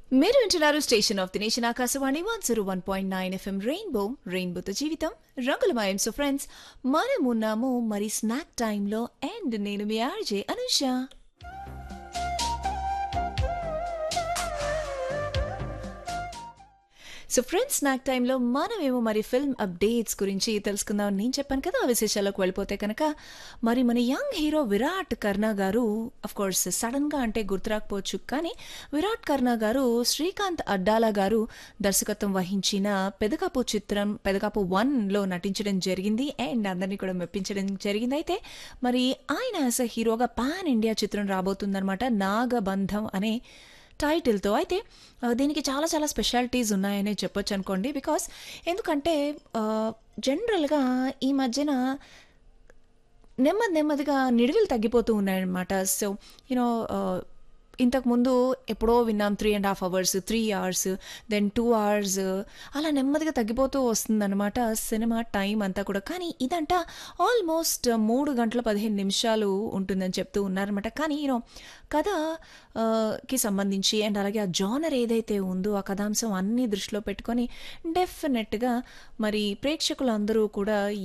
మీరు వింటున్నారు station of the nation Akashvani one zero one point nine FM rainbow రెయిన్బోతో జీవితం రంగులమయం సో ఫ్రెండ్స్ మనమున్నాము మరి స్నాక్ టైంలో అండ్ నేను మీ RJ Anusha so friends snack టైంలో మనమేమో మరి ఫిల్మ్ అప్డేట్స్ గురించి తెలుసుకుందాం నేను చెప్పాను కదా ఆ విశేషాలకు వెళ్ళిపోతే కనుక మరి మన యంగ్ హీరో విరాట్ కర్ణ గారు అఫ్ కోర్స్ సడన్గా అంటే గుర్తురాకపోవచ్చు కానీ విరాట్ కర్ణ గారు శ్రీకాంత్ అడ్డాలా గారు దర్శకత్వం వహించిన పెదకాపు చిత్రం పెదకాపు వన్లో నటించడం జరిగింది అండ్ అందరినీ కూడా మెప్పించడం జరిగింది అయితే మరి ఆయన యాజ్ అ హీరోగా పాన్ ఇండియా చిత్రం రాబోతుందన్నమాట నాగబంధం అనే టైటిల్తో అయితే ఆ, దీనికి చాలా చాలా స్పెషాలిటీస్ ఉన్నాయనే చెప్పొచ్చు అనుకోండి బికాస్ ఎందుకంటే జనరల్గా ఈ మధ్యన నెమ్మది నెమ్మదిగా నిడివిలు తగ్గిపోతూ ఉన్నాయన్నమాట సో యూనో ఇంతకుముందు ఎప్పుడో విన్నాం three and half hours three hours then two hours అలా నెమ్మదిగా తగ్గిపోతూ వస్తుందన్నమాట సినిమా టైం అంతా కూడా కానీ ఇదంట ఆల్మోస్ట్ మూడు గంటల పదిహేను నిమిషాలు ఉంటుందని చెప్తూ ఉన్నారనమాట కానీ యూనో కథ ఆ, కి సంబంధించి అండ్ అలాగే ఆ జానర్ ఏదైతే ఉందో ఆ కథాంశం అన్నీ దృష్టిలో పెట్టుకొని డెఫినెట్గా మరి ప్రేక్షకులందరూ కూడా